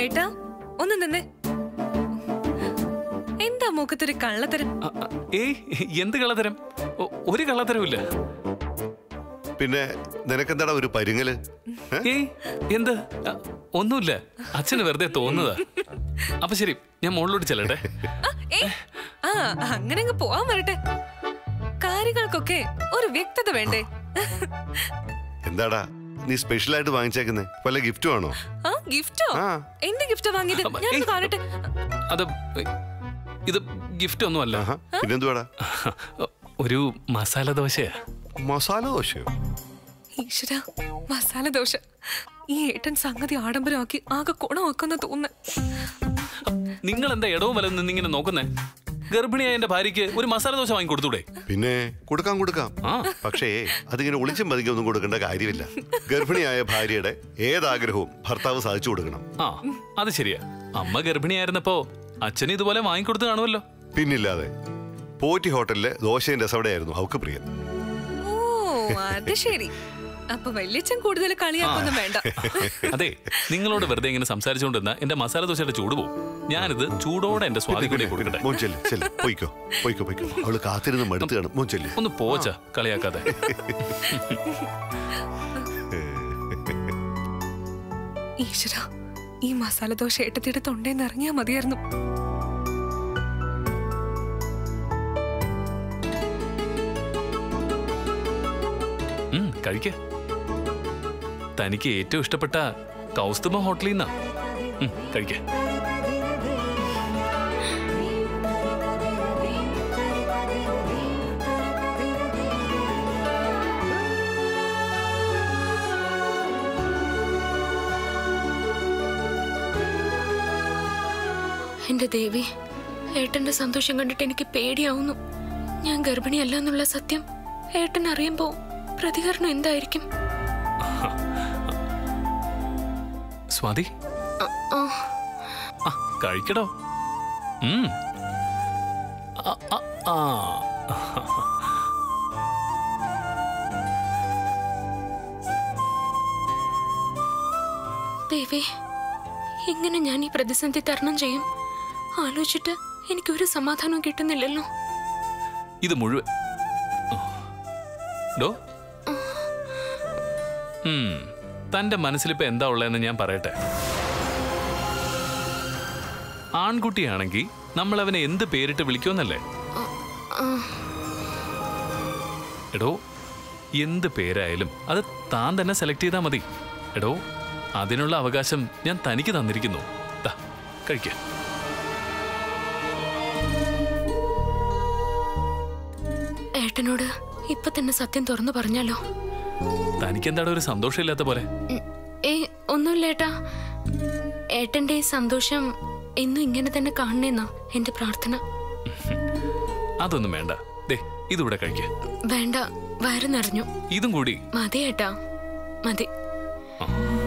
ഏട്ടാ ഒന്ന് നിന്നേ എന്താ മൂക്കത്തൊരു കള്ളത്തരം അ, അ, ഏയ് എന്ത് കള്ളത്തരം ഒ- ഒരു കള്ളത്തരമില്ല പിന്നെ നിനക്കെന്താടാ ഒരു പരുങ്ങല് ഏ? ഏയ് എന്ത് അ, ഒന്നുമില്ല അച്ഛന് വെറുതെ തോന്നുന്നതാ അപ്പൊ ശരി ഞാൻ മുകളിലോട്ട് ചെല്ലട്ടെ ആ, ഏയ്, ആ അങ്ങനെ അങ്ങ് പോവാൻ വരട്ടെ കാര്യങ്ങൾക്കൊക്കെ ഒരു വ്യക്തത വേണ്ടേ എന്താടാ നീ സ്പെഷ്യലായിട്ട് വാങ്ങിച്ചേക്കുന്നേ വല്ല ഗിഫ്റ്റും ആണോ ആ ഗിഫ്റ്റോ ആ. എന്ത് ഗിഫ്റ്റാ വാങ്ങിയത് അമ്മ, ഞാൻ ഏയ്. കാണട്ടെ അത് ഇത് ഗിഫ്റ്റ് ഒന്നുമല്ല ആഹാ പിന്നെന്തുവാടാ ഒരു മസാല ദോശയാ മസാല ദോശയോ ഈശ്വര മസാല ദോശ ഈ ഏട്ടൻ സംഗതി ആഡംബരമാക്കി ആകെ കുണമാക്കുന്ന തോന്നുന്നു നിങ്ങൾ എന്താ ഇടവും വലം നിന്നിങ്ങനെ നോക്കുന്നേ ഗർഭിണിയായ എന്റെ ഭാര്യയ്ക്ക് ഒരു മസാല ദോശ വാങ്ങി കൊടുത്തൂടെ പിന്നെ കൊടുക്കാം കൊടുക്കാം ആ പക്ഷേ അതിങ്ങനെ ഒളിച്ചും പതുക്കെ ഒന്നും കൊടുക്കേണ്ട കാര്യമില്ല ഗർഭിണിയായ ഭാര്യയുടെ ഏതാഗ്രഹവും ഭർത്താവ് സാധിച്ചു കൊടുക്കണം ആ അത് ശരിയാ അമ്മ ഗർഭിണിയായിരുന്നപ്പോ അച്ഛന് ഇതുപോലെ വാങ്ങിക്കൊടുത്ത് കാണുമല്ലോ പിന്നില്ലാതെ പോറ്റി ഹോട്ടലിലെ ദോശയും രസവടയായിരുന്നു അവക്ക് പ്രിയം ഓ അത് ശരി അപ്പൊ വല്യച്ഛൻ കൂടുതൽ കളിയാക്കൊന്നും വേണ്ട അതെ നിങ്ങളോട് വെറുതെ ഇങ്ങനെ സംസാരിച്ചുകൊണ്ടിരുന്ന എന്റെ മസാല ദോശയുടെ ചൂട് പോകും ഞാനിത് ചൂടോടെ എന്റെ സ്വാദിക്കൂടെ കൊടുക്കട്ടെ മോൻ ചെല്ല് ചെല്ല് പൊയ്ക്കോ പൊയ്ക്കോ പൊയ്ക്കോ അവള് കാത്തിരുന്ന് മടുത്ത് കാണും മോൻ ചെല്ല് ഒന്ന് പോച്ച കളിയാക്കാതെ ഈശ്വര ഈ മസാല ദോശ ഏട്ടത്തിയുടെ തൊണ്ടേന്ന് ഇറങ്ങിയാ മതിയായിരുന്നു ഉം, കഴിക്ക തനിക്ക് ഏറ്റവും ഇഷ്ടപ്പെട്ട കൗസ്തുഭ ഹോട്ടലിൽ നിന്നാ ഉം, കഴിക്ക എന്റെ ദേവി ഏട്ടന്റെ സന്തോഷം കണ്ടിട്ട് എനിക്ക് പേടിയാവുന്നു ഞാൻ ഗർഭിണിയല്ല എന്നുള്ള സത്യം ഏട്ടൻ അറിയുമ്പോ പ്രതികരണം എന്തായിരിക്കും സ്വാതി അ, ആ, ആ കഴിക്കടോ ഉം. ആ, ആ, ആ. ദേവി എങ്ങനെ ഞാൻ ഈ പ്രതിസന്ധി തരണം ചെയ്യും ആലോചിച്ചിട്ട് എനിക്കൊരു സമാധാനവും കിട്ടുന്നില്ലല്ലോ ഇത് മുഴുവൻ ഡോ ഉം. തന്റെ മനസ്സിലിപ്പോ എന്താ ഉള്ളതെന്ന് ഞാൻ പറയട്ടെ ആൺകുട്ടിയാണെങ്കിൽ നമ്മൾ അവനെ എന്ത് പേരിട്ട് വിളിക്കുമെന്നല്ലേ ആ, എടോ എന്ത് പേരായാലും അത് താൻ തന്നെ സെലക്ട് ചെയ്താൽ മതി എടോ അതിനുള്ള അവകാശം ഞാൻ തനിക്ക് തന്നിരിക്കുന്നു ദാ, കഴിക്ക ഏട്ടനോട് ഇപ്പൊ തന്നെ സത്യം തുറന്നു പറഞ്ഞാലോ തനിക്കെന്താടോ ഒരു സന്തോഷമില്ലാത്ത പോലെ ഉം, ഏയ് ഒന്നുമില്ല ഏട്ടാ ഏട്ടന്റെ ഈ സന്തോഷം എന്നും ഇങ്ങനെ തന്നെ കാണണേന്നാ എന്റെ പ്രാർത്ഥന അതൊന്നും വേണ്ട ദേ ഇതിവിടെ കഴിക്ക വേണ്ട വയറ് നിറഞ്ഞു ഇതും കൂടി മതി ഏട്ടാ മതി ആ.